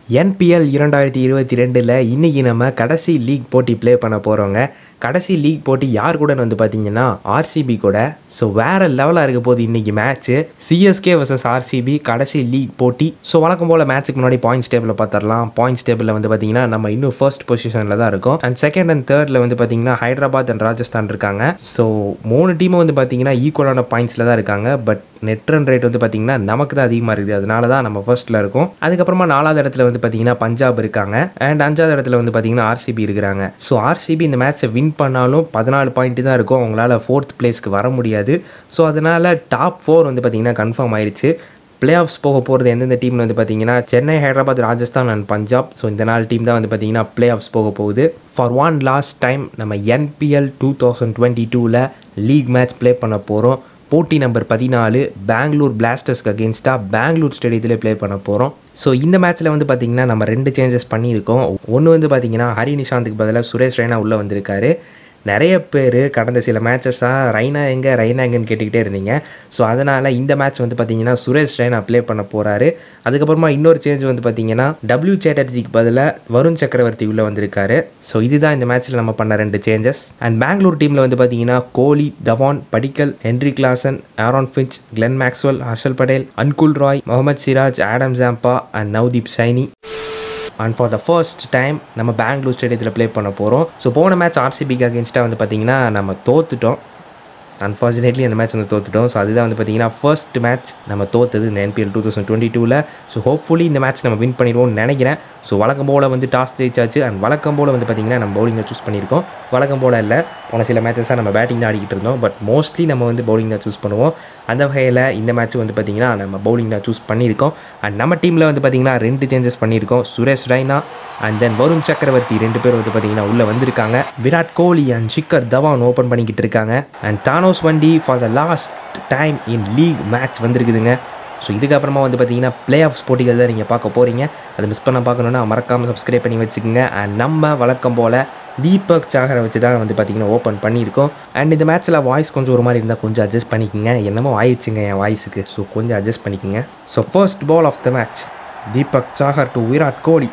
NPL இரண்டாயிரத்தி இருபத்தி ரெண்டில் இன்றைக்கி நம்ம கடைசி லீக் போட்டி ப்ளே பண்ண போகிறோங்க கடைசி லீக் போட்டி யார் கூட வந்து பார்த்தீங்கன்னா ஆர்சிபி கூட ஸோ வேறு லெவலாக இருக்க போகுது இன்றைக்கி மேட்ச்சு சிஎஸ்கே vs ஆர்சிபி கடைசி லீக் போட்டி ஸோ வழக்கம் போல் மேட்ச்சுக்கு முன்னாடி பாயிண்ட்ஸ் டேபிளில் பார்த்துடலாம் பாயிண்ட்ஸ் டேபிளில் வந்து பார்த்தீங்கன்னா நம்ம இன்னும் ஃபர்ஸ்ட் பொசிஷனில் தான் இருக்கோம் அண்ட் செகண்ட் அண்ட் தேர்டில் வந்து பார்த்தீங்கன்னா ஹைதராபாத் அண்ட் ராஜஸ்தான் இருக்காங்க ஸோ மூணு டீமும் வந்து பார்த்தீங்கன்னா ஈக்குவலான பாயிண்ட்ஸில் தான் இருக்காங்க பட் நெட் ரன் ரேட் வந்து பார்த்தீங்கன்னா நமக்கு தான் அதிகமாக இருக்குது அதனால தான் நம்ம ஃபர்ஸ்ட்டில் இருக்கோம் அதுக்கப்புறமா நாலாவது இடத்துல வந்து பார்த்தீங்கன்னா பஞ்சாப் இருக்காங்க அண்ட் அஞ்சாவது இடத்துல வந்து பார்த்தீங்கன்னா ஆர்சிபி இருக்கிறாங்க ஸோ ஆர்சிபி இந்த மேட்ச்சை வின் பண்ணாலும் பதினாலு பாயிண்ட் தான் இருக்கும் அவங்களால ஃபோர்த் பிளேஸ்க்கு வர முடியாது ஸோ அதனால் டாப் ஃபோர் வந்து பார்த்தீங்கன்னா கன்ஃபார்ம் ஆயிடுச்சு பிளே ஆஃப்ஸ் போக போகிறது எந்தெந்த டீம்னு வந்து பார்த்தீங்கன்னா சென்னை ஹைதராபாத் ராஜஸ்தான் அண்ட் பஞ்சாப் ஸோ இந்த நாலு டீம் தான் வந்து பார்த்தீங்கன்னா பிளே ஆஃப்ஸ் போக போகுது ஃபார் ஒன் லாஸ்ட் டைம் நம்ம என்பிஎல் டூ தௌசண்ட் டுவெண்ட்டி டூவில் லீக் மேட்ச் ப்ளே பண்ண போகிறோம் போட்டி நம்பர் பதினாலு பெங்களூர் பிளாஸ்டர்ஸ்க்கு அகேன்ஸ்டாக பெங்களூர் ஸ்டேடியத்தில் ப்ளே பண்ண போகிறோம் ஸோ இந்த மேட்ச்சில் வந்து பார்த்திங்கன்னா நம்ம ரெண்டு சேஞ்சஸ் பண்ணியிருக்கோம் ஒன்று வந்து பார்த்திங்கன்னா ஹரி நிஷாந்துக்கு பதிலாக சுரேஷ் ரெய்னா உள்ளே வந்திருக்காரு நிறைய பேர் கடந்த சில மேட்சஸாக ரைனா எங்கே ரைனா எங்கன்னு கேட்டுக்கிட்டே இருந்தீங்க ஸோ அதனால் இந்த மேட்ச் வந்து பார்த்தீங்கன்னா சுரேஷ் ரெய்னா ப்ளே பண்ண போகிறாரு அதுக்கப்புறமா இன்னொரு சேஞ்ச் வந்து பார்த்தீங்கன்னா டபிள்யூ சேட்டர்ஜிக்கு பதிலாக வருண் சக்கரவர்த்தி உள்ளே வந்திருக்காரு ஸோ இதுதான் இந்த மேட்ச்சில் நம்ம பண்ண ரெண்டு சேஞ்சஸ் அண்ட் பெங்களூர் டீமில் வந்து பார்த்தீங்கன்னா Kohli Dhawan Padikkal Henry Klaasen Aaron Finch Glenn Maxwell Harshal Patel Ankul Roy Mohammed Siraj Adam Zampa and Navdeep Saini and for the first time நம்ம பெங்களூர் ஸ்டேடியத்தில் ப்ளே பண்ண போகிறோம் ஸோ போன மேட்ச் ஆர்சிபிக்கு அகேன்ஸ்டாக வந்து பார்த்திங்கன்னா நம்ம தோத்துட்டோம் அன்ஃபார்ச்சுனேட்லி அந்த மேட்ச் வந்து தோத்துட்டோம் ஸோ அதுதான் வந்து பார்த்தீங்கன்னா ஃபர்ஸ்ட் மேட்ச் நம்ம தோத்தது இந்த என்பிஎல் டூ தௌசண்ட் டுவெண்ட்டி டூவில் ஸோ ஹோப்ஃபுல்லி இந்த மேட்ச் நம்ம வின் பண்ணிடுவோம்னு நினைக்கிறேன் ஸோ வழக்கம் போல் வந்து டாஸ் ஜெயிச்சாச்சு அண்ட் வழக்கம் போல் வந்து பார்த்திங்கன்னா நம்ம பவுலிங்கை சூஸ் பண்ணியிருக்கோம் வழக்கம் போல் இல்லை போன சில மேட்சஸாக நம்ம பேட்டிங் தான் ஆடிக்கிட்டு இருந்தோம் பட் மோஸ்ட்லி நம்ம வந்து பவுலிங் தான் சூஸ் பண்ணுவோம் அந்த வகையில் இந்த மேட்ச் வந்து பார்த்திங்கன்னா நம்ம பவுலிங் தான் சூஸ் பண்ணியிருக்கோம் அண்ட் நம்ம டீமில் வந்து பார்த்திங்கன்னா ரெண்டு சேஞ்சஸ் பண்ணியிருக்கோம் சுரேஷ் ரெய்னா அண்ட் தென் வருண் சக்கரவர்த்தி ரெண்டு பேர் வந்து பார்த்தீங்கன்னா உள்ளே வந்திருக்காங்க விராட் கோலி அண்ட் ஷிக்கர் தவான் ஓப்பன் பண்ணிக்கிட்டு இருக்காங்க அண்ட் தானோஸ் வண்டி for the last time in league match வந்திருக்குதுங்க ஸோ இதுக்கப்புறமா வந்து பார்த்தீங்கன்னா பிளே ஆஃப்ஸ் போட்டிகள் தான் நீங்கள் பார்க்க போகிறீங்க அதை மிஸ் பண்ண பார்க்கணுன்னா மறக்காமல் சப்ஸ்கிரைப் பண்ணி வச்சுக்கோங்க அண்ட் நம்ம வழக்கம் போல் தீபக் சாகரை வச்சு தான் வந்து பார்த்தீங்கன்னா ஓப்பன் பண்ணியிருக்கோம் அண்ட் இந்த மேட்ச்சில் வாய்ஸ் கொஞ்சம் ஒரு மாதிரி இருந்தால் கொஞ்சம் அட்ஜஸ்ட் பண்ணிக்கோங்க என்னமோ ஆயிடுச்சுங்க என் வாய்ஸுக்கு ஸோ கொஞ்சம் அட்ஜஸ்ட் பண்ணிக்கோங்க so first ball of the match Deepak Chahar to Virat Kohli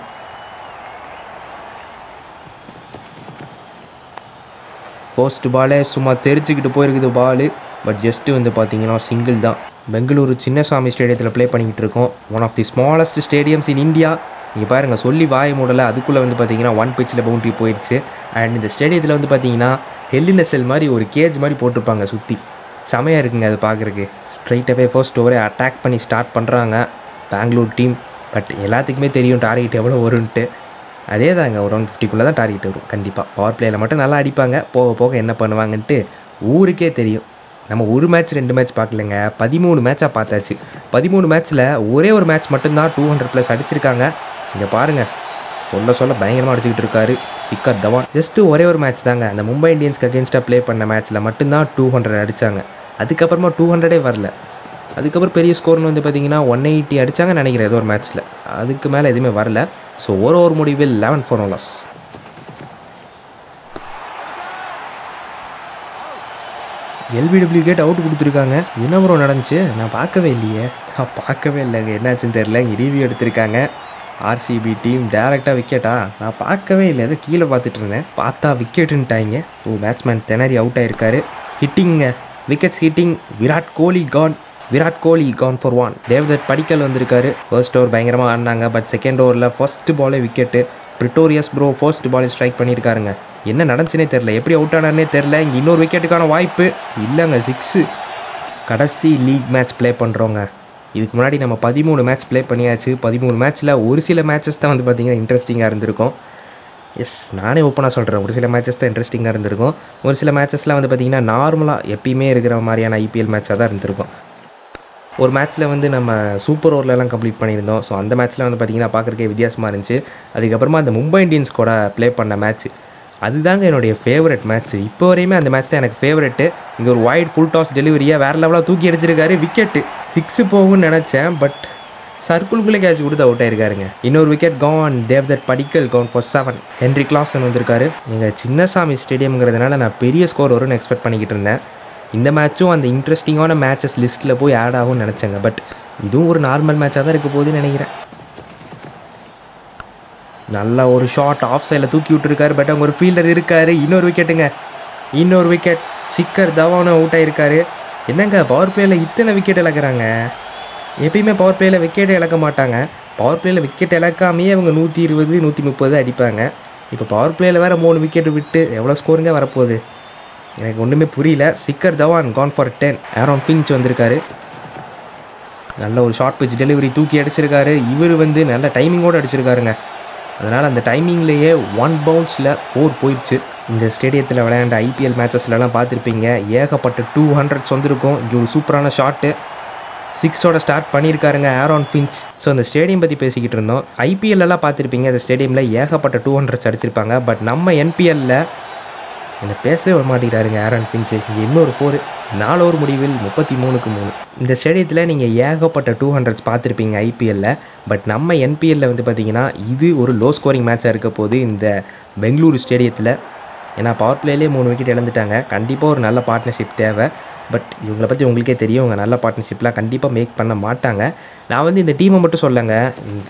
first பாலே சும்மா தெரிச்சுக்கிட்டு போயிருக்குது பால் பட் ஜஸ்ட்டு வந்து பார்த்தீங்கன்னா சிங்கிள் தான் பெங்களூரு சின்னசாமி ஸ்டேடியத்தில் ப்ளே பண்ணிக்கிட்டு இருக்கோம் one of the smallest stadiums in India நீங்கள் பாருங்கள் சொல்லி வாய மூடலை அதுக்குள்ளே வந்து பார்த்தீங்கன்னா ஒன் பிச்சில் பவுண்ட்ரி போயிடுச்சு அண்ட் இந்த ஸ்டேடியத்தில் வந்து பார்த்தீங்கன்னா ஹெல்லினெசல் மாதிரி ஒரு கேஜ் மாதிரி போட்டிருப்பாங்க சுற்றி செமையாக இருக்குங்க அது பார்க்குறக்கு ஸ்ட்ரைட்டாகவே ஃபர்ஸ்ட் ஓவரே அட்டாக் பண்ணி ஸ்டார்ட் பண்ணுறாங்க பெங்களூர் டீம் பட் எல்லாத்துக்குமே தெரியும் டார்கெட் எவ்வளோ வரும்ன்ட்டு அதே தாங்க ஒரு ஒன் ஃபிஃப்டிக்குள்ளே தான் டார்கெட் வரும் கண்டிப்பாக பவர் பிளேயில் மட்டும் நல்லா அடிப்பாங்க போக போக என்ன பண்ணுவாங்கன்ட்டு ஊருக்கே தெரியும் நம்ம ஒரு மேட்ச் ரெண்டு மேட்ச் பார்க்கலங்க பதிமூணு மேட்சாக பார்த்தாச்சு பதிமூணு மேட்ச்சில் ஒரே ஒரு மேட்ச் மட்டும்தான் டூ ஹண்ட்ரட் ப்ளஸ் அடிச்சிருக்காங்க இங்கே பாருங்கள் சொல்ல சொல்ல பயங்கரமாக அடிச்சுக்கிட்டு இருக்காரு சிக்கர் தவான் ஜஸ்ட்டு ஒரே ஒரு மேட்ச் தாங்க அந்த மும்பை இந்தியன்ஸ்க்கு அகேன்ஸ்டாக ப்ளே பண்ண மேட்ச்சில் மட்டும்தான் டூ ஹண்ட்ரட் அடித்தாங்க அதுக்கப்புறமா டூ ஹண்ட்ரடே வரல அதுக்கப்புறம் பெரிய ஸ்கோர்னு வந்து பார்த்தீங்கன்னா ஒன் எயிட்டி அடித்தாங்கன்னு நினைக்கிறேன் ஏதோ ஒரு மேட்ச்சில் அதுக்கு மேலே எதுவுமே வரல ஸோ ஒரு ஒரு முடிவில் லெவன் ஃபோர் லாஸ் எல்பிடபிள்யூ கேட் அவுட் கொடுத்துருக்காங்க என்ன ப்ரோ நடந்துச்சு நான் பார்க்கவே இல்லையே நான் பார்க்கவே இல்லைங்க என்னாச்சுன்னு தெரில இங்கே ரிவ்யூ எடுத்திருக்காங்க ஆர்சிபி டீம் டேரெக்டாக விக்கெட்டா நான் பார்க்கவே இல்லை அதை கீழே பார்த்துட்டு இருந்தேன் பார்த்தா விக்கெட்டுன்ட்டாங்க ஓ பேட்ஸ்மேன் திணறி அவுட் ஆயிருக்காரு ஹிட்டிங்க wickets hitting Virat Kohli gone Virat Kohli gone for one Devdutt Padikkal வந்திருக்காரு ஃபர்ஸ்ட் ஓவர் பயங்கரமாக ஆடினாங்க பட் செகண்ட் ஓவரில் ஃபர்ஸ்ட் பாலே விக்கெட்டு பிரிட்டோரியஸ் ப்ரோ ஃபர்ஸ்ட் பாலே ஸ்ட்ரைக் பண்ணியிருக்காருங்க என்ன நடந்துச்சுனே தெரில எப்படி அவுட் ஆனார்னே தெரில இங்கே இன்னொரு விக்கெட்டுக்கான வாய்ப்பு இல்லைங்க சிக்ஸு கடைசி லீக் மேட்ச் ப்ளே பண்ணுறோங்க இதுக்கு முன்னாடி நம்ம பதிமூணு மேட்ச் ப்ளே பண்ணியாச்சு பதிமூணு மேட்ச்சில் ஒரு சில மேட்சஸ் தான் வந்து பார்த்திங்கன்னா இன்ட்ரெஸ்டிங்காக இருந்திருக்கும் எஸ் நானே ஓப்பனாக சொல்கிறேன் ஒரு சில மேட்சஸ் தான் இன்ட்ரெஸ்டிங்காக இருந்திருக்கும் ஒரு சில மேட்சஸ்லாம் வந்து பார்த்திங்கன்னா நார்மலாக எப்பயுமே இருக்கிற மாதிரியான ஐபிஎல் மேட்சாக தான் இருந்திருக்கும் ஒரு மேட்ச்சில் வந்து நம்ம சூப்பர் ஓவர்லலாம் கம்ப்ளீட் பண்ணியிருந்தோம் ஸோ அந்த மேட்ச்சில் வந்து பார்த்திங்கன்னா பார்க்குறக்கே வித்தியாசமாக இருந்துச்சு அதுக்கப்புறமா அந்த மும்பை இந்தியன்ஸ் கூட ப்ளே பண்ண மேட்ச் அதுதாங்க என்னுடைய ஃபேவரட் மேட்ச் இப்போ வரையுமே அந்த மேட்ச் தான் எனக்கு ஃபேவரெட்டு இங்கே ஒரு வைட் ஃபுல் டாஸ் டெலிவரியை வேறு லெவலாக தூக்கி அடிச்சிருக்காரு விக்கெட்டு சிக்ஸு போகும்னு நினச்சேன் பட் சர்க்கிள்குள்ளே கேட்ச் கொடுத்து அவுட் ஆயிருக்காருங்க இன்னொரு wicket gone Devdutt Padikkal gone for seven Henry Klaasen வந்திருக்காரு எங்கள் சின்னசாமி ஸ்டேடியம்ங்கிறதுனால நான் பெரிய ஸ்கோர் வரும்னு எக்ஸ்பெக்ட் பண்ணிக்கிட்டு இருந்தேன் இந்த மேட்ச்சும் அந்த இன்ட்ரெஸ்டிங்கான மேட்சஸ் லிஸ்ட்டில் போய் ஆட் ஆகும்னு நினச்சேங்க பட் இதுவும் ஒரு நார்மல் மேட்சாக தான் இருக்க போகுதுன்னு நினைக்கிறேன் நல்ல ஒரு ஷாட் ஆஃப் சைடில் தூக்கி விட்டுருக்காரு பட் அங்கே ஒரு ஃபீல்டர் இருக்காரு இன்னொரு விக்கெட்டுங்க இன்னொரு விக்கெட் சிக்கர் தவானும் அவுட் ஆயிருக்காரு என்னங்க பவர் பிளேயில் இத்தனை விக்கெட் இழக்கிறாங்க எப்பயுமே பவர் பிளேயில் விக்கெட்டே இழக்க மாட்டாங்க பவர் பிளேயில் விக்கெட் இழக்காமையே அவங்க நூற்றி இருபது நூற்றி முப்பது அடிப்பாங்க இப்போ பவர் பிளேயில் வேறு மூணு விக்கெட் விட்டு எவ்வளோ ஸ்கோருங்க வரப்போகுது எனக்கு ஒன்றுமே புரியல Shikhar Dhawan gone for ten Aaron Finch வந்திருக்காரு நல்ல ஒரு ஷார்ட் பிச் டெலிவரி தூக்கி அடிச்சிருக்காரு இவர் வந்து நல்ல டைமிங்கோடு அடிச்சிருக்காருங்க அதனால் அந்த டைமிங்லேயே ஒன் பவுன்ஸில் ஃபோர் போயிடுச்சு இந்த ஸ்டேடியத்தில் விளையாண்ட ஐபிஎல் மேட்சஸ்லலாம் பார்த்துருப்பீங்க ஏகப்பட்ட டூ ஹண்ட்ரட்ஸ் வந்திருக்கும் இங்கே ஒரு சூப்பரான ஷாட்டு சிக்ஸோட ஸ்டார்ட் பண்ணியிருக்காருங்க ஆரோன் ஃபின்ச் ஸோ அந்த ஸ்டேடியம் பற்றி பேசிக்கிட்டு இருந்தோம் ஐபிஎல்லாம் பார்த்துருப்பீங்க அந்த ஸ்டேடியமில் ஏகப்பட்ட டூ ஹண்ட்ரட்ஸ் அடிச்சிருப்பாங்க பட் நம்ம என்பிஎல்ல என்னை பேசவே விட மாட்டேங்கிறாருங்க ஆரன் ஃபின்ச்சு இங்கே இன்னொரு ஃபோர் நாலு ஓவர் முடிவில் முப்பத்தி மூணுக்கு மூணு இந்த ஸ்டேடியத்தில் நீங்கள் ஏகப்பட்ட டூ ஹண்ட்ரட்ஸ் பார்த்துருப்பீங்க ஐபிஎல்ல பட் நம்ம என்பிஎல்ல வந்து பார்த்தீங்கன்னா இது ஒரு லோ ஸ்கோரிங் மேட்சாக இருக்க போது இந்த பெங்களூரு ஸ்டேடியத்தில் ஏன்னா பவர் பிளேலேயே மூணு விக்கெட் இழந்துட்டாங்க கண்டிப்பாக ஒரு நல்ல பார்ட்னர்ஷிப் தேவை பட் இவங்களை பற்றி உங்களுக்கே தெரியும் இவங்க நல்ல பார்ட்னர்ஷிப்லாம் கண்டிப்பாக மேக் பண்ண மாட்டாங்க நான் வந்து இந்த டீமை மட்டும் சொல்லலைங்க இந்த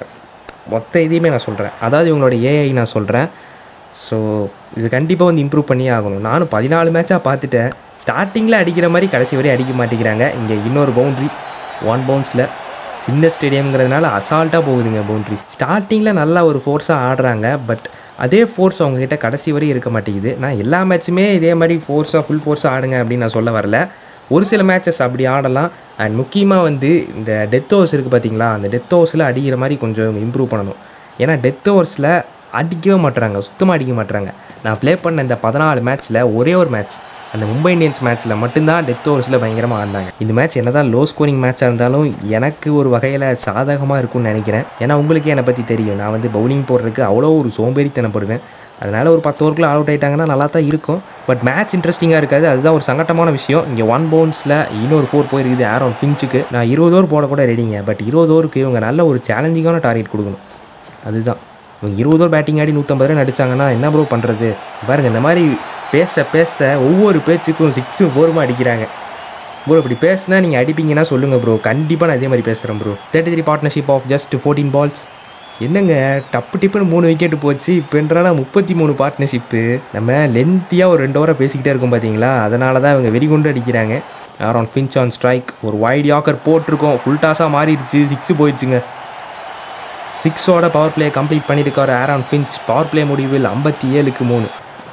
மொத்த இதையுமே நான் சொல்கிறேன் அதாவது இவங்களோட ஏஐ நான் சொல்கிறேன் ஸோ இது கண்டிப்பாக வந்து இம்ப்ரூவ் பண்ணியே ஆகணும் நானும் பதினாலு மேட்சாக பார்த்துட்டேன் ஸ்டார்டிங்கில் அடிக்கிற மாதிரி கடைசி வரையும் அடிக்க மாட்டேங்கிறாங்க இங்கே இன்னொரு பவுண்ட்ரி ஒன் பவுன்ஸில் சின்ன ஸ்டேடியம்ங்கிறதுனால அசால்ட்டாக போகுதுங்க பவுண்ட்ரி ஸ்டார்டிங்கில் நல்லா ஒரு ஃபோர்ஸாக ஆடுறாங்க பட் அதே ஃபோர்ஸ் அவங்கக்கிட்ட கடைசி வரையும் இருக்க மாட்டேங்குது நான் எல்லா மேட்சுமே இதே மாதிரி ஃபோர்ஸாக ஃபுல் ஃபோர்ஸாக ஆடுங்க அப்படின்னு நான் சொல்ல வரல ஒரு சில மேட்சஸ் அப்படி ஆடலாம் அண்ட் முக்கியமாக வந்து இந்த டெத் ஓவர்ஸ் இருக்குது பார்த்தீங்களா அந்த டெத் ஓவர்ஸில் அடிக்கிற மாதிரி கொஞ்சம் இம்ப்ரூவ் பண்ணணும் ஏன்னா டெத் ஓவர்ஸில் அடிக்கவே மாட்டுறாங்க சுத்தமாக அடிக்க மாட்டுறாங்க நான் ப்ளே பண்ண இந்த பதினாலு மேட்ச்சில் ஒரே ஒரு மேட்ச் அந்த மும்பை இந்தியன்ஸ் மேட்ச்சில் மட்டும்தான் டெத் ஓவர்ஸில் பயங்கரமாக ஆடினாங்க இந்த மேட்ச் என்னதான் லோ ஸ்கோரிங் மேட்சாக இருந்தாலும் எனக்கு ஒரு வகையில் சாதகமாக இருக்கும்னு நினைக்கிறேன் ஏன்னா உங்களுக்கே என்னை பற்றி தெரியும் நான் வந்து பவுலிங் போடுறதுக்கு அவ்வளோ ஒரு சோம்பேறித்தனப்படுவேன் அதனால் ஒரு பத்து ஓவருக்குள்ள அவுட் ஆயிட்டாங்கன்னா நல்லா தான் இருக்கும் பட் மேட்ச் இன்ட்ரெஸ்டிங்காக இருக்காது அதுதான் ஒரு சங்கட்டமான விஷயம் இங்கே ஒன் பவுன்ஸில் இன்னொரு ஃபோர் போயிருக்குது ஆரோன் ஃபின்ச்சுக்கு நான் இருபது ஓவர் போட கூட ரெடிங்க பட் இருபது ஓவருக்கு இவங்க நல்ல ஒரு சேலஞ்சிங்கான டார்கெட் கொடுக்கணும் அதுதான் இவங்க இருபது ஓவர் பேட்டிங் ஆடி நூற்றம்பது ரன் அடிச்சாங்கன்னா என்ன ப்ரோ பண்ணுறது பாருங்க இந்த மாதிரி பேச பேச ஒவ்வொரு பேச்சுக்கும் சிக்ஸும் ஃபோருமா அடிக்கிறாங்க ப்ரோ இப்படி பேசுனா நீங்கள் அடிப்பீங்கன்னா சொல்லுங்கள் ப்ரோ கண்டிப்பாக நான் இதே மாதிரி பேசுகிறேன் bro thirty three partnership of just fourteen balls என்னங்க டப்பு டிப்புன்னு மூணு விக்கெட்டு போச்சு இப்போன்றானா முப்பத்தி மூணு பார்ட்னர்ஷிப்பு நம்ம லென்த்தியாக ஒரு ரெண்டு ஓவராக பேசிக்கிட்டே இருக்கோம் பார்த்தீங்களா அதனால தான் இவங்க வெறிகுண்டு அடிக்கிறாங்க ஆரான் ஃபின்ச் ஆன் ஸ்ட்ரைக் ஒரு வைட் யாக்கர் போட்டிருக்கோம் ஃபுல் டாஸாக மாறிடுச்சு சிக்ஸு போயிடுச்சுங்க சிக்ஸோட பவர் பிளே கம்ப்ளீட் பண்ணியிருக்காரு ஆரான் ஃபின்ச் பவர் பிளே முடிவில் ஐம்பத்தி ஏழுக்கு மூணு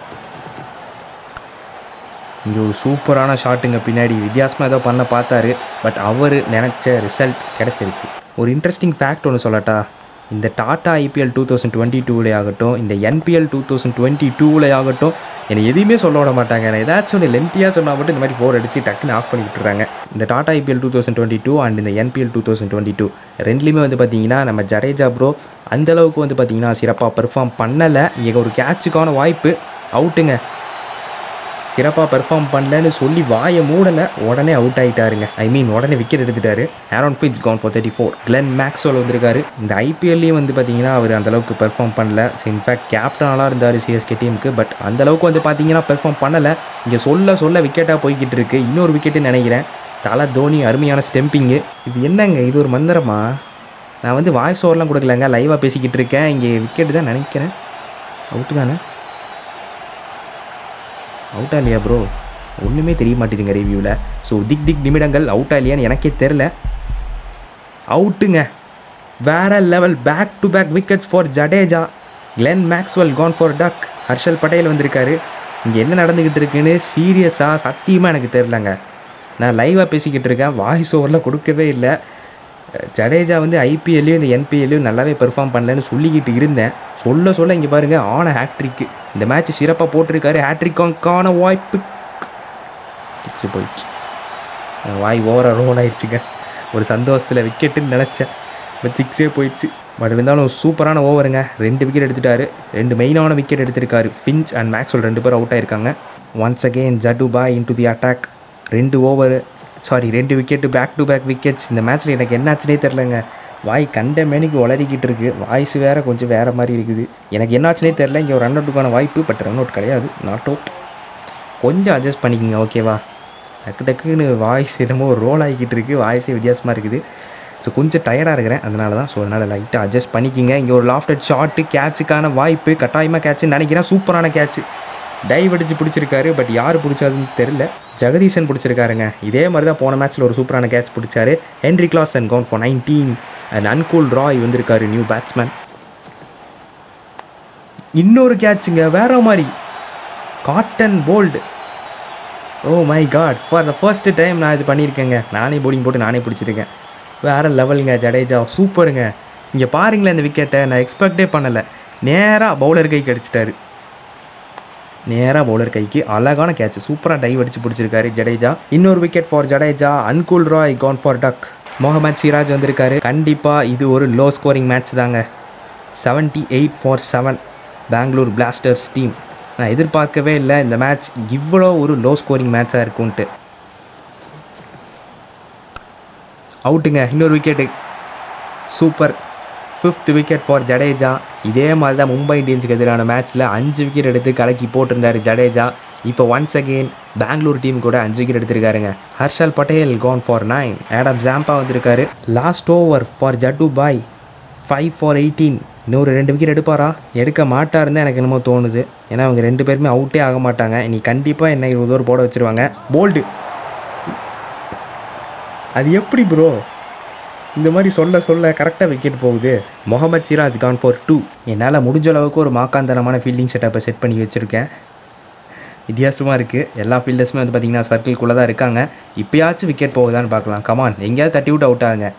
இங்கே ஒரு சூப்பரான ஷாட்டுங்க பின்னாடி வித்தியாசமாக ஏதோ பண்ண பார்த்தாரு பட் அவர் நினச்ச ரிசல்ட் கிடச்சிருச்சு ஒரு இன்ட்ரெஸ்டிங் ஃபேக்ட் ஒன்று சொல்லட்டா இந்த Tata IPL two thousand twenty டூவில் ஆகட்டும் இந்த என்பிஎல் டூ தௌசண்ட் டுவெண்ட்டி டூவில் ஆகட்டும் என்னை எதுவுமே சொல்ல விட மாட்டாங்க நான் ஏதாச்சும் ஒன்று லென்த்தியாக சொன்னால் மட்டும் இந்த மாதிரி ஃபோர் அடிச்சு டக்குன்னு ஆஃப் பண்ணி விட்டுறாங்க இந்த Tata IPL two thousand twenty two and இந்த NPL two thousand twenty two ரெண்டுலேயுமே வந்து பார்த்தீங்கன்னா நம்ம ஜடேஜா ப்ரோ அந்தளவுக்கு வந்து பார்த்தீங்கன்னா சிறப்பாக பெர்ஃபார்ம் பண்ணலை இங்கே ஒரு கேட்சுக்கான வாய்ப்பு அவுட்டுங்க சிறப்பாக பெர்ஃபார்ம் பண்ணலன்னு சொல்லி வாயை மூடலை உடனே அவுட் ஆகிட்டாருங்க ஐ மீன் உடனே விக்கெட் எடுத்துட்டாரு Aaron Finch gone for thirty four Glenn Maxwell வந்திருக்காரு இந்த ஐபிஎல்லையும் வந்து பார்த்தீங்கன்னா அவர் அந்தளவுக்கு பெர்ஃபார்ம் பண்ணல இன்ஃபேக்ட் கேப்டனாலாம் இருந்தார் சிஎஸ்கே டீமுக்கு பட் அந்தளவுக்கு வந்து பார்த்தீங்கன்னா பெர்ஃபார்ம் பண்ணலை இங்கே சொல்ல சொல்ல விக்கெட்டாக போய்கிட்டு இருக்கு இன்னொரு விக்கெட்டு நினைக்கிறேன் தலை தோனி அருமையான ஸ்டெம்பிங்கு இது என்னங்க இது ஒரு மந்திரமா நான் வந்து வாய்ஸ் ஓவர்லாம் கொடுக்கலங்க லைவாக பேசிக்கிட்டு இருக்கேன் இங்கே விக்கெட்டு தான் நினைக்கிறேன் அவுட்டு தானே அவுட்டா இல்லையா ப்ரோ ஒன்றுமே தெரிய மாட்டேதுங்க ரிவ்யூவில் ஸோ திக் திக் நிமிடங்கள் அவுட்டா இல்லையான்னு எனக்கே தெரில அவுட்டுங்க வேற level back to back wickets for Jadeja Glenn Maxwell gone for duck Harshal Patel வந்திருக்காரு இங்கே என்ன நடந்துக்கிட்டு இருக்குன்னு சீரியஸாக சத்தியமாக எனக்கு தெரிலங்க நான் லைவாக பேசிக்கிட்டு இருக்கேன் வாய்ஸ் ஓவரில் கொடுக்கவே இல்லை ஜடேஜா வந்து ஐபிஎல்லையும் இந்த என்பிஎல்லையும் நல்லாவே பெர்ஃபார்ம் பண்ணலன்னு சொல்லிக்கிட்டு இருந்தேன் சொல்ல சொல்ல இங்கே பாருங்கள் ஆன ஹேட்ரிக்கு இந்த மேட்ச் சிறப்பாக போட்டிருக்காரு ஹேட்ரிக்கான வாய்ப்பு சிக்ஸு போயிடுச்சு என் வாய் ஓவராக ரோல் ஆயிடுச்சுங்க ஒரு சந்தோஷத்தில் விக்கெட்டுன்னு நினச்சேன் பட் சிக்ஸே போயிடுச்சு பட் இருந்தாலும் சூப்பரான ஓவருங்க ரெண்டு விக்கெட் எடுத்துட்டாரு ரெண்டு மெயினான விக்கெட் எடுத்திருக்காரு ஃபின்ச் அண்ட் மேக்ஸ்வெல் ரெண்டு பேரும் அவுட் ஆயிருக்காங்க ஒன்ஸ் அகெயின் ஜடுபா இன் டு தி அட்டாக் ரெண்டு ஓவரு சாரி ரெண்டு wicket back to back wickets இந்த மேட்ச்சில் எனக்கு என்னாச்சுனே தெரிலங்க வாய் கண்ட மேனிக்கு உளறிக்கிட்டு இருக்கு வாய்ஸ் வேறு கொஞ்சம் வேறு மாதிரி இருக்குது எனக்கு என்னாச்சுனே தெரில இங்கே ஒரு ரன் அவுட்டுக்கான வாய்ப்பு பட் ரன் அவுட் கிடையாது நாட் அவுட் கொஞ்சம் அட்ஜஸ்ட் பண்ணிக்கோங்க ஓகேவா டக்கு டக்குன்னு வாய்ஸ் என்னமோ ரோல் ஆகிக்கிட்டு இருக்குது வாய்ஸே வித்தியாசமாக இருக்குது ஸோ கொஞ்சம் டயர்டாக இருக்கிறேன் அதனால தான் ஸோ அதனால் லைட்டாக அட்ஜஸ்ட் பண்ணிக்கிங்க இங்கே ஒரு லாஃப்டட் ஷாட்டு கேட்சுக்கான வாய்ப்பு கட்டாயமாக கேட்சுன்னு நினைக்கிறேன் சூப்பரான கேட்ச் டைவ் அடித்து பிடிச்சிருக்காரு பட் யார் பிடிச்சதுன்னு தெரில ஜெகதீசன் பிடிச்சிருக்காருங்க இதே மாதிரி தான் போன மேட்ச்சில் ஒரு சூப்பரான கேட்ச் பிடிச்சாரு Heinrich Klaasen and gone for nineteen and Anukul Roy வந்திருக்காரு நியூ பேட்ஸ்மேன் இன்னொரு கேட்சுங்க வேற மாதிரி caught and bowled oh my god for the first time நான் இது பண்ணியிருக்கேங்க நானே போலிங் போட்டு நானே பிடிச்சிருக்கேன் வேறு லெவலுங்க ஜடேஜா சூப்பருங்க இங்கே பாருங்களேன் இந்த விக்கெட்டை நான் எக்ஸ்பெக்டே பண்ணலை நேராக பவுலர் கைக்கு அடிச்சிட்டாரு நேராக பவுலர் கைக்கு அழகான கேட்ச் சூப்பராக டைவ் அடிச்சு பிடிச்சிருக்காரு ஜடேஜா இன்னொரு wicket for Jadeja Anukul Roy gone for duck Mohammed Siraj வந்திருக்காரு கண்டிப்பாக இது ஒரு லோ ஸ்கோரிங் மேட்ச் தாங்க seventy eight for seven Bangalore blasters team நான் எதிர்பார்க்கவே இல்லை இந்த மேட்ச் இவ்வளோ ஒரு லோ ஸ்கோரிங் மேட்சாக இருக்கும்ன்ட்டு அவுட்டுங்க இன்னொரு wicket super fifth wicket for Jadeja இதே மாதிரி தான் மும்பை இந்தியன்ஸுக்கு எதிரான மேட்ச்சில் அஞ்சு விக்கெட் எடுத்து கலக்கி போட்டிருந்தார் ஜடேஜா இப்போ ஒன்ஸ் அகெயின் பெங்களூர் டீம் கூட அஞ்சு விக்கெட் எடுத்திருக்காருங்க Harshal Patel gone for nine Adam Zampa வந்திருக்காரு last over for Jaddu bhai five for eighteen இன்னொரு ரெண்டு விக்கெட் எடுப்பாரா எடுக்க மாட்டாருன்னு எனக்கு என்னமோ தோணுது ஏன்னா அவங்க ரெண்டு பேருமே அவுட்டே ஆக மாட்டாங்க நீ கண்டிப்பாக என்ன இருபது ஓவர் போட வச்சுருவாங்க போல்டு அது எப்படி ப்ரோ இந்த மாதிரி சொல்ல சொல்ல கரெக்டாக விக்கெட் போகுது Mohammed Siraj gone for two என்னால் முடிஞ்ச அளவுக்கு ஒரு மாக்காந்தரமான ஃபீல்டிங் செட்டப்பை செட் பண்ணி வச்சுருக்கேன் வித்தியாசமாக இருக்குது எல்லா ஃபீல்டர்ஸுமே வந்து பார்த்திங்கன்னா சர்க்கிள்குள்ளே தான் இருக்காங்க இப்போயாச்சும் விக்கெட் போகுதான்னு பார்க்கலாம் கமான் எங்கேயாவது தட்டி விட்டு அவுட் ஆகுங்க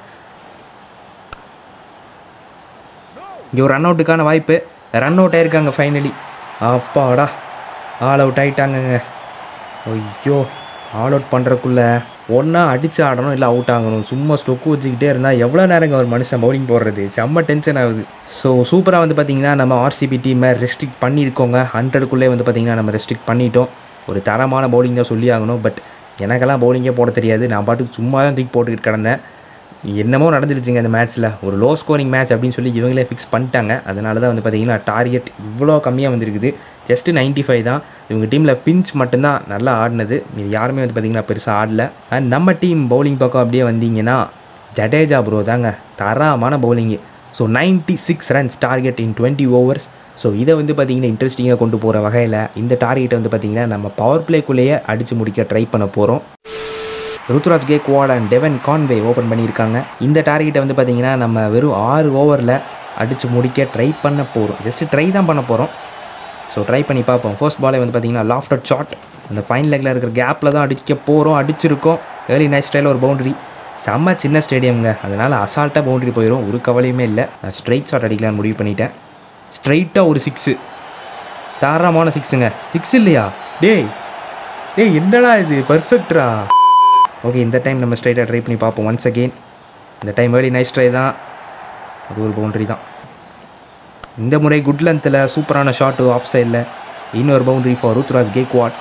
இங்கே ஒரு ரன் அவுட்டுக்கான வாய்ப்பு ரன் அவுட் ஆயிருக்காங்க ஃபைனலி அப்பாடா ஆல் அவுட் ஆகிட்டாங்கங்க ஐயோ ஆல் அவுட் பண்ணுறக்குள்ள ஒன்றா அடித்து ஆடணும் இல்லை அவுட் ஆகணும் சும்மா ஸ்டொக்கு வச்சுக்கிட்டே இருந்தால் எவ்வளோ நேரங்க ஒரு மனுஷன் பவுலிங் போடுறது செம்ம டென்ஷன் ஆகுது ஸோ சூப்பராக வந்து பார்த்திங்கன்னா நம்ம ஆர்சிபி டீமை ரெஸ்ட்ரிக்ட் பண்ணியிருக்கோங்க ஹண்ட்ரடுக்குள்ளே வந்து பார்த்திங்கன்னா நம்ம ரெஸ்ட்ரிக்ட் பண்ணிட்டோம் ஒரு தரமான பவுலிங் தான் சொல்லி ஆகணும் பட் எனக்கெல்லாம் பவுலிங்கே போட தெரியாது நான் பாட்டுக்கு சும்மா தான் தூக்கி போட்டுக்கிட்டு கிடந்தேன் என்னமோ நடந்துருச்சுங்க இந்த மேட்ச்சில் ஒரு லோ ஸ்கோரிங் மேட்ச் அப்படின்னு சொல்லி இவங்களே ஃபிக்ஸ் பண்ணிட்டாங்க அதனால தான் வந்து பார்த்தீங்கன்னா டார்கெட் இவ்வளோ கம்மியாக வந்திருக்குது ஜஸ்ட்டு நைன்ட்டி ஃபைவ் தான் இவங்க டீமில் பிஞ்ச் மட்டும்தான் நல்லா ஆடினது இது யாருமே வந்து பார்த்திங்கன்னா பெருசாக ஆடல அண்ட் நம்ம டீம் பவுலிங் பக்கம் அப்படியே வந்தீங்கன்னா ஜடேஜா ப்ரோ தாங்க தரமான bowling so ninety six runs target in twenty overs so இதை வந்து பார்த்திங்கன்னா இன்ட்ரெஸ்டிங்காக கொண்டு போகிற வகையில் இந்த டார்கெட்டை வந்து பார்த்திங்கன்னா நம்ம பவர் பிளேக்குள்ளேயே அடித்து முடிக்க ட்ரை பண்ண போகிறோம் Ruturaj Gaikwad and Devon Conway open பண்ணியிருக்காங்க இந்த டார்கெட்டை வந்து பார்த்திங்கன்னா நம்ம வெறும் ஆறு ஓவரில் அடித்து முடிக்க ட்ரை பண்ண போகிறோம் ஜஸ்ட் ட்ரை தான் பண்ண போகிறோம் ஸோ ட்ரை பண்ணி பார்ப்போம் ஃபர்ஸ்ட் பாலே வந்து பார்த்திங்கன்னா லாஃப்டட் ஷாட் அந்த ஃபைன் லெக்கில் இருக்கிற கேப்பில் தான் அடிக்க போகிறோம் அடிச்சிருக்கோம் ஏர்லி நைட் ஸ்டைலில் ஒரு பவுண்டரி செம்ம சின்ன ஸ்டேடியம்ங்க அதனால் அசால்ட்டாக பவுண்டரி போயிடும் ஒரு கவலையுமே இல்லை நான் ஸ்ட்ரைட் ஷாட் அடிக்கலாம்னு முடிவு பண்ணிட்டேன் ஸ்ட்ரைட்டாக ஒரு சிக்ஸு தாராளமான சிக்ஸுங்க சிக்ஸ் இல்லையா டேய் டேய் என்னடா இது பர்ஃபெக்ட்ரா ஓகே இந்த டைம் நம்ம ஸ்ட்ரைட்டாக ட்ரை பண்ணி பார்ப்போம் ஒன்ஸ் அகெயின் இந்த டைம் ஏர்லி நைஸ் ட்ரை தான் அது ஒரு பவுண்டரி தான் இந்த முறை குட் லென்த்தில் சூப்பரான ஷாட்டு ஆஃப் சைடில் இன்னொரு பவுண்டரி ஃபார் ருத்ராஜ் கேக்வாட்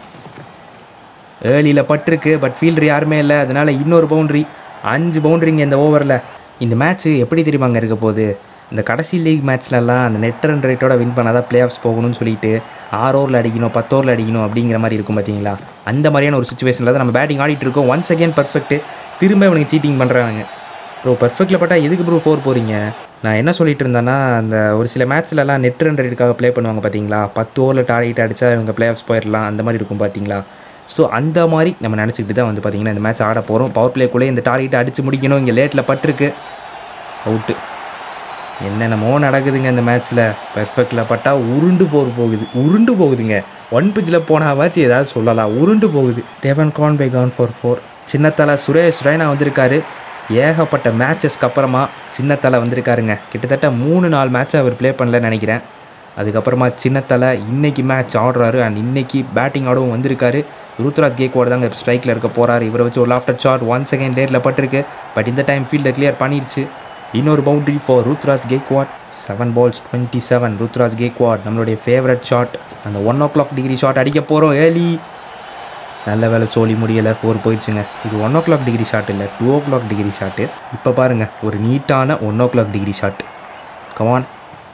ஏர்லியில் பட்டிருக்கு பட் ஃபீல்டர் யாருமே இல்லை அதனால் இன்னொரு பவுண்டரி அஞ்சு பவுண்டரிங்க இந்த ஓவரில் இந்த மேட்ச்சு எப்படி தெரியுமாங்க இருக்க போகுது இந்த கடைசி லீக் மேட்ச்லலாம் அந்த நெட் ரன் ரேட்டோட வின் பண்ணால் தான் பிளே ஆஃப்ஸ் போகணும்னு சொல்லிட்டு ஆறு ஓவரில் அடிக்கணும் பத்து ஓவரில் அடிக்கணும் அப்படிங்கிற மாதிரி இருக்கும் பார்த்தீங்களா அந்த மாதிரியான ஒரு சுச்சுவேஷனில் தான் நம்ம பேட்டிங் ஆடிட்டு இருக்கோம் ஒன்ஸ் அகேன் பர்ஃபெக்ட்டு திரும்ப இவனுக்கு சீட்டிங் பண்ணுறாங்க ப்ரோ பர்ஃபெக்டில் பட்டா எதுக்கு ப்ரோ ஃபோர் போகிறீங்க நான் என்ன சொல்லிட்டு இருந்தேன்னா அந்த ஒரு சில மேட்ச்லலாம் நெட் ரன் ரேட்டுக்காக ப்ளே பண்ணுவாங்க பார்த்தீங்களா பத்து ஓவரில் டார்கெட் அடித்தா இவங்க பிளே ஆஃப்ஸ் போயிடலாம் அந்த மாதிரி இருக்கும் பார்த்தீங்களா ஸோ அந்த மாதிரி நம்ம நினச்சிக்கிட்டு தான் வந்து பார்த்திங்கன்னா இந்த மேட்ச் ஆட போகிறோம் பவர் பிளேக்குள்ளே இந்த டார்கெட்டை அடித்து முடிக்கணும் இங்கே லேட்டில் பட்டிருக்கு அவுட்டு என்னென்னமோ நடக்குதுங்க இந்த மேட்ச்சில் பெர்ஃபெக்டில் பட்டா உருண்டு போர் போகுது உருண்டு போகுதுங்க ஒன் பிச்சில் போனாவாச்சும் ஏதாவது சொல்லலாம் உருண்டு போகுது Devon gone bye gone for four சின்னத்தலை சுரேஷ் ரெய்னா வந்திருக்காரு ஏகப்பட்ட மேட்சஸ்க்கு அப்புறமா சின்னத்தலை வந்திருக்காருங்க கிட்டத்தட்ட மூணு நாலு மேட்ச் அவர் ப்ளே பண்ணலன்னு நினைக்கிறேன் அதுக்கப்புறமா சின்னத்தலை இன்னைக்கு மேட்ச் ஆடுறாரு அண்ட் இன்னைக்கு பேட்டிங் ஆடவும் வந்திருக்காரு ருத்ராஜ் கேக்வாட் தாங்க ஸ்ட்ரைக்கில் இருக்க போகிறாரு இவரை வச்சு ஒரு லாஃப்டர் ஷாட் ஒன் செகண்ட் டேரில் பட்டிருக்கு பட் இந்த டைம் ஃபீல்டை கிளியர் பண்ணிடுச்சு இன்னொரு boundary for Ruturaj Gaikwad seven balls twenty seven Ruturaj Gaikwad நம்மளுடைய ஃபேவரட் ஷாட் அந்த one o'clock degree shot அடிக்க போகிறோம் ஏலி நல்ல வேலை சோழி முடியலை ஃபோர் போயிடுச்சுங்க இது one o'clock degree shot இல்லை two o'clock degree shot இப்போ பாருங்கள் ஒரு நீட்டான one o'clock degree shot come on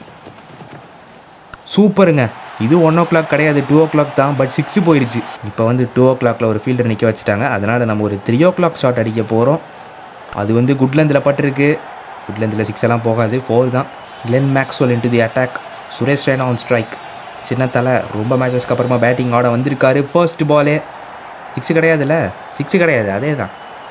சூப்பருங்க இது ஒன் ஓ கிளாக் கிடையாது டூ ஓ கிளாக் தான் பட் சிக்ஸு போயிடுச்சு இப்போ வந்து டூ ஓ கிளாக்ல ஒரு ஃபீல்டர் நிற்க வச்சுட்டாங்க அதனால் நம்ம ஒரு த்ரீ ஓ கிளாக் ஷாட் அடிக்க போகிறோம் அது வந்து குட்லந்தில் பட்டிருக்கு குட்லந்தில் சிக்ஸ் எல்லாம் போகாது ஃபோர் தான் Glenn Maxwell into the attack Suresh Raina on strike சின்ன தலை ரொம்ப மேட்சஸ்க்கு அப்புறமா பேட்டிங் ஆட வந்திருக்காரு ஃபர்ஸ்ட் பாலே சிக்ஸ் கிடையாதுல்ல சிக்ஸ் கிடையாது அதே தான்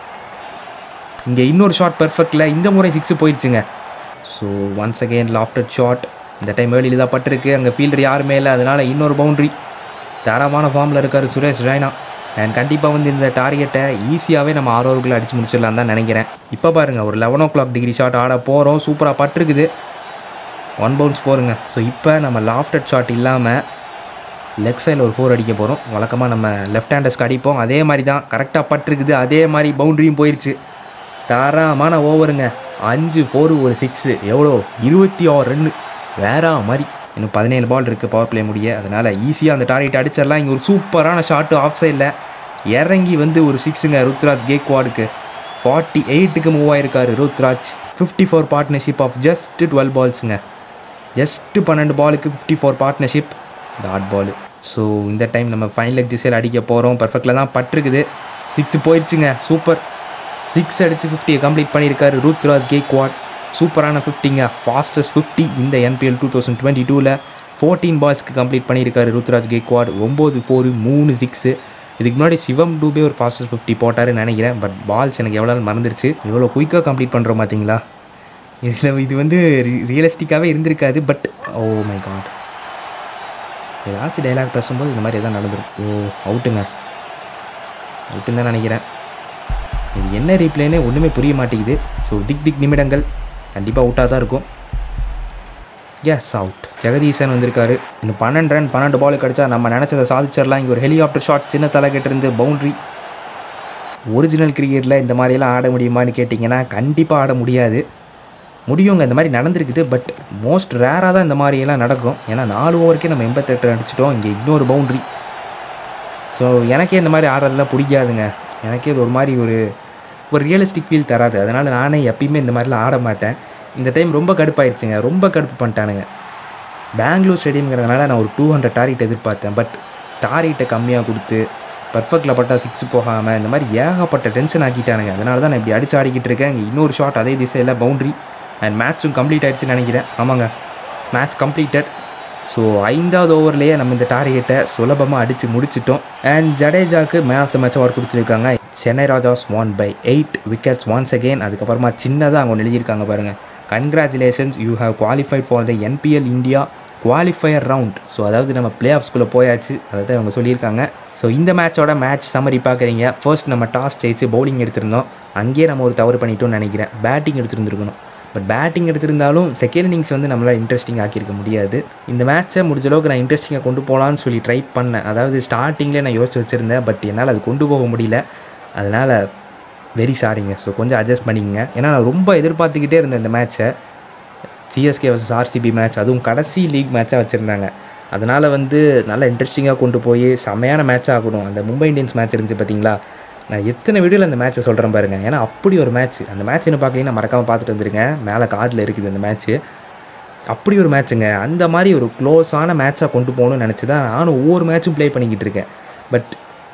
இங்கே இன்னொரு ஷாட் பெர்ஃபெக்டில் இந்த முறை சிக்ஸ் போயிடுச்சுங்க so once again lofted shot இந்த டைம் வேலியில் தான் பட்டிருக்கு அங்கே ஃபீல்டர் யாருமே இல்லை அதனால் இன்னொரு பவுண்ட்ரி தரமான ஃபார்மில் இருக்கார் சுரேஷ் ரெய்னா அண்ட் கண்டிப்பாக வந்து இந்த டார்கெட்டை ஈஸியாகவே நம்ம ஆறு ஓவருக்குள்ளே அடிச்சு முடிச்சிடலாம் தான் நினைக்கிறேன் இப்போ பாருங்கள் ஒரு eleven o'clock degree shot ஆட போகிறோம் சூப்பராக பட்டிருக்குது ஒன் பவுன்ஸ் ஃபோருங்க ஸோ இப்போ நம்ம லாஃப்டட் ஷாட் இல்லாமல் லெஃப்ட் சைடில் ஒரு ஃபோர் அடிக்க போகிறோம் வழக்கமாக நம்ம லெஃப்ட் ஹேண்டர்ஸ்க்கு அடிப்போம் அதே மாதிரி தான் கரெக்டாக பட்டிருக்குது அதே மாதிரி பவுண்ட்ரியும் போயிடுச்சு தரமான ஓவருங்க அஞ்சு ஃபோரு ஒரு சிக்ஸு எவ்வளோ இருபத்தி ஆறு ரன்னு வேற மாதிரி இன்னும் பதினேழு பால் இருக்குது பவர் பிளே முடிய அதனால் ஈஸியாக அந்த டார்கெட் அடிச்சிடலாம் இங்கே ஒரு சூப்பரான ஷாட்டு ஆஃப் சைடில் இறங்கி வந்து ஒரு சிக்ஸுங்க ருத்ராஜ் கேக்வாடுக்கு ஃபார்ட்டி எயிட்டுக்கு மூவ் ஆயிருக்காரு Ruturaj fifty four partnership of just twelve பால்ஸுங்க ஜஸ்ட்டு பன்னெண்டு பாலுக்கு fifty four partnership dot ball so இந்த டைம் நம்ம ஃபைனல் லெக் திசையில் அடிக்க போகிறோம் பர்ஃபெக்டில் தான் பட்டிருக்குது சிக்ஸ் போயிடுச்சுங்க சூப்பர் சிக்ஸ் அடித்து ஃபிஃப்டியை கம்ப்ளீட் பண்ணியிருக்காரு ருத்ராஜ் கேக்வாட் சூப்பரான ஃபிஃப்டிங்க ஃபாஸ்டஸ்ட் ஃபிஃப்டி இந்த என்பிஎல் டூ தௌசண்ட் டுவெண்ட்டி டூவில் ஃபோர்டீன் பால்ஸ்க்கு கம்ப்ளீட் பண்ணியிருக்காரு ருத்ராஜ் கேக்வாட் ஒம்பது ஃபோரு மூணு சிக்ஸு இதுக்கு முன்னாடி சிவம் டூபே ஒரு ஃபாஸ்டஸ்ட் ஃபிஃப்டி போட்டாருன்னு நினைக்கிறேன் பட் பால்ஸ் எனக்கு எவ்வளோ நாள் மறந்துருச்சு இவ்வளோ குயிக்காக கம்ப்ளீட் பண்ணுறோம் பார்த்தீங்களா இதில் இது வந்து ரியலிஸ்டிக்காகவே இருந்திருக்காது பட் ஓ மை காட் ஏதாச்சும் டைலாக் பேசும்போது இந்த மாதிரி எதாவது நடந்துடும் ஓ அவுட்டுங்க அவுட்டுன்னு தான் நினைக்கிறேன் இது என்ன ரீப்ளேனே ஒன்றுமே புரிய மாட்டேங்குது ஸோ திக் திக் நிமிடங்கள் கண்டிப்பாக அவுட்டாக தான் இருக்கும் எஸ் அவுட் ஜெகதீசன் வந்திருக்காரு இன்னும் பன்னெண்டு ரன் பன்னெண்டு பால் கிடச்சா நம்ம நினச்சதை சாதிச்சிடலாம் இங்கே ஒரு ஹெலிகாப்டர் ஷாட் சின்ன தலைக்கிட்டிருந்து பவுண்ட்ரி ஒரிஜினல் கிரிக்கெட்டில் இந்த மாதிரியெல்லாம் ஆட முடியுமான்னு கேட்டிங்கன்னா கண்டிப்பாக ஆட முடியாது முடியுங்க இந்த மாதிரி நடந்திருக்குது பட் மோஸ்ட் ரேராக தான் இந்த மாதிரியெல்லாம் நடக்கும் ஏன்னா நாலு ஓவருக்கே நம்ம எண்பத்தெட்டு அடிச்சிட்டோம் இங்கே இன்னொரு பவுண்ட்ரி ஸோ எனக்கே இந்த மாதிரி ஆடுறதுலாம் பிடிக்காதுங்க எனக்கே இது ஒரு மாதிரி ஒரு ஒரு ரியலிஸ்டிக் ஃபீல் தராது அதனால் நானே எப்பயுமே இந்த மாதிரிலாம் ஆட மாட்டேன் இந்த டைம் ரொம்ப கடுப்பாயிருச்சுங்க ரொம்ப கடுப்பு பண்ணிட்டானுங்க பெங்களூர் ஸ்டேடியம்ங்கிறதுனால நான் ஒரு டூ ஹண்ட்ரட் டார்கெட் எதிர்பார்த்தேன் பட் டார்கெட்டை கம்மியாக கொடுத்து பர்ஃபெக்டில் பட்டா சிக்ஸ் போகாமல் இந்த மாதிரி ஏகப்பட்ட டென்ஷன் ஆக்கிட்டானுங்க அதனால தான் நான் இப்படி அடிச்சு ஆடிக்கிட்டு இருக்கேன் இங்கே இன்னொரு ஷாட் அதே திசையில் பவுண்ட்ரி அண்ட் மேட்ச்சும் கம்ப்ளீட் ஆயிடுச்சுன்னு நினைக்கிறேன் ஆமாங்க மேட்ச் கம்ப்ளீட்டட் ஸோ ஐந்தாவது ஓவர்லேயே நம்ம இந்த டார்கெட்டை சுலபமாக அடித்து முடிச்சிட்டோம் அண்ட் ஜடேஜாக்கு man of the match award கொடுத்துருக்காங்க Chennai Rajas won by eight wickets once again அதுக்கப்புறமா சின்னதாக அவங்க ஒன்று எழுதியிருக்காங்க பாருங்கள் congratulations you have qualified for the NPL India qualifier round so அதாவது நம்ம பிளே ஆஃப்ஸ்குள்ளே போயாச்சு அதை தான் அவங்க சொல்லியிருக்காங்க ஸோ இந்த மேட்சோட மேட்ச் சம்மரி பார்க்குறீங்க ஃபர்ஸ்ட் நம்ம டாஸ் ஜெயிச்சு பவுலிங் எடுத்திருந்தோம் அங்கேயே நம்ம ஒரு தவறு பண்ணிட்டோம்னு நினைக்கிறேன் பேட்டிங் எடுத்திருந்துருக்கணும் பட் பேட்டிங் எடுத்திருந்தாலும் செகண்ட் இன்னிங்ஸ் வந்து நம்மளால் இன்ட்ரெஸ்டிங் ஆக்கியிருக்க முடியாது இந்த மேட்ச்சை முடிஞ்ச அளவுக்கு நான் இன்ட்ரெஸ்டிங்காக கொண்டு போகலான்னு சொல்லி ட்ரை பண்ணேன் அதாவது ஸ்டார்டிங்லேயே நான் யோசிச்சு வச்சுருந்தேன் பட் என்னால் அது கொண்டு போக முடியல அதனால் வெரி சாரிங்க ஸோ கொஞ்சம் அட்ஜஸ்ட் பண்ணிக்கங்க ஏன்னா நான் ரொம்ப எதிர்பார்த்துக்கிட்டே இருந்தேன் இந்த மேட்ச்சை சிஎஸ்கே வர்சஸ் ஆர்சிபி மேட்ச் அதுவும் கடைசி லீக் மேட்சாக வச்சுருந்தாங்க அதனால் வந்து நல்லா இன்ட்ரெஸ்டிங்காக கொண்டு போய் செமையான மேட்ச் ஆகணும் அந்த மும்பை இந்தியன்ஸ் மேட்ச் இருந்துச்சு பார்த்தீங்களா நான் எத்தனை வீடியோவில் அந்த மேட்ச்சை சொல்கிறேன் பாருங்க ஏன்னா அப்படி ஒரு மேட்ச் அந்த மேட்ச் என்ன பார்க்கலீங்கன்னா மறக்காமல் பார்த்துட்டு வந்துருங்க மேலே கார்டில் இருக்குது அந்த மேட்ச்சு அப்படி ஒரு மேட்ச்சுங்க அந்த மாதிரி ஒரு க்ளோஸான மேட்சாக கொண்டு போகணும்னு நினச்சி தான் நானும் ஒவ்வொரு மேட்சும் ப்ளே பண்ணிக்கிட்டு இருக்கேன் பட்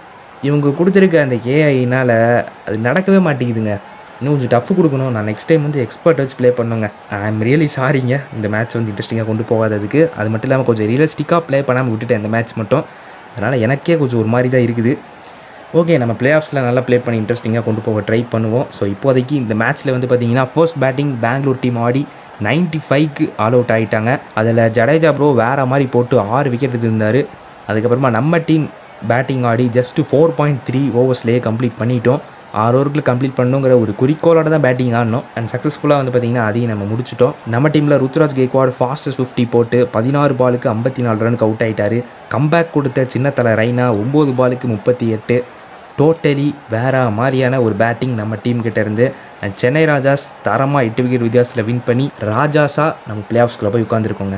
இவங்க கொடுத்துருக்க அந்த ஏஐனால் அது நடக்கவே மாட்டேங்குதுங்க இன்னும் கொஞ்சம் டஃப் கொடுக்கணும் நான் நெக்ஸ்ட் டைம் வந்து எக்ஸ்பர்ட் வச்சு ப்ளே பண்ணுங்க ஐ எம் ரியலி சாரிங்க இந்த மேட்ச் வந்து இன்ட்ரெஸ்டிங்காக கொண்டு போகாததுக்கு அது மட்டும் இல்லாமல் கொஞ்சம் ரியலிஸ்டிக்காக ப்ளே பண்ணாமல் விட்டுட்டேன் இந்த மேட்ச் மட்டும் அதனால் எனக்கே கொஞ்சம் ஒரு மாதிரி தான் இருக்குது ஓகே நம்ம பிளே ஆஃப்ஸில் நல்லா ப்ளே பண்ணி இன்ட்ரெஸ்டிங்காக கொண்டு போக ட்ரை பண்ணுவோம் ஸோ இப்போதைக்கு இந்த மேட்ச்சில் வந்து பார்த்தீங்கன்னா ஃபர்ஸ்ட் பேட்டிங் பெங்களூர் டீம் ஆடி நைன்ட்டி ஃபைவ்க்கு ஆல் அவுட் ஆகிட்டாங்க அதில் ஜடேஜா ப்ரோ வேறு மாதிரி போட்டு ஆறு விக்கெட் எடுத்திருந்தார் அதுக்கப்புறமா நம்ம டீம் பேட்டிங் ஆடி ஜஸ்ட்டு ஃபோர் பாயிண்ட் த்ரீ ஓவர்ஸ்லேயே கம்ப்ளீட் பண்ணிட்டோம் ஆறு ஓவருக்குள்ள கம்ப்ளீட் பண்ணுங்கிற ஒரு குறிக்கோளோட தான் பேட்டிங் ஆடணும் அண்ட் சக்ஸஸ்ஃபுல்லாக வந்து பார்த்திங்கன்னா அதையும் நம்ம முடிச்சிட்டோம் நம்ம டீமில் ருத்ராஜ் கேக்வாட் ஃபாஸ்டஸ்ட் ஃபிஃப்டி போட்டு பதினாறு பாலுக்கு ஐம்பத்தி நாலு ரனுக்கு அவுட் ஆயிட்டாரு கம்பேக் கொடுத்த சின்ன தலை ரைனா ஒம்பது பாலுக்கு முப்பத்தி எட்டு டோட்டலி வேற மாதிரியான ஒரு பேட்டிங் நம்ம டீம் கிட்ட இருந்து அண்ட் சென்னை ராஜாஸ் தரமாக எட்டு விக்கெட் வித்தியாசத்தில் வின் பண்ணி ராஜாஸாக நம்ம பிளே ஆஃப்ஸ்குள்ளே போய் உட்காந்துருக்கோங்க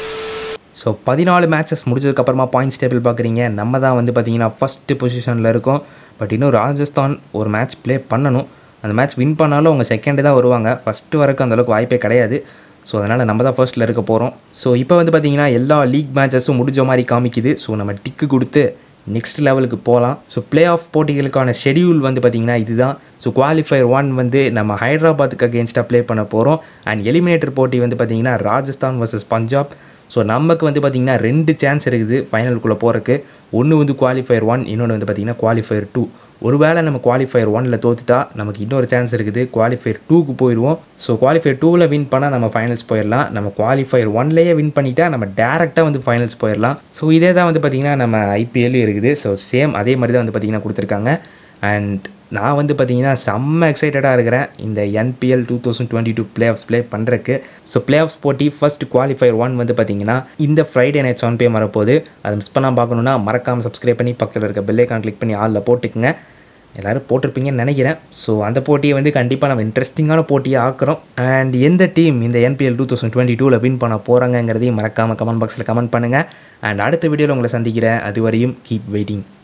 ஸோ பதினாலு மேட்சஸ் முடிஞ்சதுக்கப்புறமா பாயிண்ட்ஸ் டேபிள் பார்க்குறீங்க நம்ம தான் வந்து பார்த்தீங்கன்னா ஃபஸ்ட்டு பொசிஷனில் இருக்கோம் பட் இன்னும் ராஜஸ்தான் ஒரு மேட்ச் ப்ளே பண்ணணும் அந்த மேட்ச் வின் பண்ணாலும் அவங்க செகண்டு தான் வருவாங்க ஃபஸ்ட்டு வரைக்கும் அந்தளவுக்கு வாய்ப்பே கிடையாது ஸோ அதனால் நம்ம தான் ஃபர்ஸ்ட்டில் இருக்க போகிறோம் ஸோ இப்போ வந்து பார்த்தீங்கன்னா எல்லா லீக் மேட்சஸும் முடிஞ்ச மாதிரி காமிக்குது ஸோ நம்ம டிக்கு கொடுத்து நெக்ஸ்ட் லெவலுக்கு போகலாம் ஸோ ப்ளே ஆஃப் போட்டிகளுக்கான ஷெடியூல் வந்து பார்த்திங்கன்னா இதுதான் ஸோ குவாலிஃபயர் ஒன் வந்து நம்ம ஹைதராபாத்துக்கு அகேன்ஸ்டாக ப்ளே பண்ண போகிறோம் அண்ட் எலிமினேட்டர் போட்டி வந்து பார்த்திங்கன்னா ராஜஸ்தான் வர்சஸ் பஞ்சாப் ஸோ நமக்கு வந்து பார்த்திங்கன்னா ரெண்டு சான்ஸ் இருக்குது ஃபைனலுக்குள்ளே போகிறக்கு ஒன்று வந்து குவாலிஃபயர் ஒன் இன்னொன்று வந்து பார்த்திங்கன்னா குவாலிஃபயர் டூ ஒருவேளை நம்ம குவாலிஃபயர் ஒனில் தோத்துட்டா நமக்கு இன்னொரு சான்ஸ் இருக்குது குவாலிஃபயர் டூக்கு போயிடுவோம் ஸோ குவாலிஃபயர் டூவில் வின் பண்ணால் நம்ம ஃபைனல்ஸ் போயிடலாம் நம்ம குவாலிஃபயர் ஒன்லேயே வின் பண்ணிட்டா நம்ம டேரெக்டாக வந்து ஃபைனல்ஸ் போயிடலாம் ஸோ இதே தான் வந்து பார்த்திங்கன்னா நம்ம ஐபிஎல்லும் இருக்குது ஸோ சேம் அதே மாதிரி தான் வந்து பார்த்திங்கன்னா கொடுத்துருக்காங்க அண்ட் நான் வந்து பார்த்தீங்கன்னா செம்ம எக்ஸைட்டடாக இருக்கிறேன் இந்த NPL two thousand twenty two playoffs play பண்ணுறக்கு ஸோ பிளே ஆஃப்ஸ் போட்டி ஃபர்ஸ்ட் குவாலிஃபயர் ஒன் வந்து பார்த்தீங்கன்னா இந்த ஃப்ரைடே நைட் செவன் பே வரப்போகுது அதை மிஸ் பண்ணால் பார்க்கணுன்னா மறக்காமல் சப்ஸ்கிரைப் பண்ணி பக்கத்தில் இருக்க பெல்லைக்கான் கிளிக் பண்ணி ஆளில் போட்டுக்குங்க எல்லோரும் போட்டிருப்பீங்கன்னு நினைக்கிறேன் ஸோ அந்த போட்டியை வந்து கண்டிப்பாக நம்ம இன்ட்ரெஸ்டிங்கான போட்டியை ஆக்குறோம் அண்ட் எந்த டீம் இந்த என்பிஎல் டூ தௌசண்ட் டுவெண்ட்டி டூவில் வின் பண்ண போகிறாங்கங்கிறதையும் மறக்காமல் கமெண்ட் பாக்ஸில் கமெண்ட் பண்ணுங்கள் அண்ட் அடுத்த வீடியோவில் உங்களை சந்திக்கிறேன் அது வரையும் கீப் வெயிட்டிங்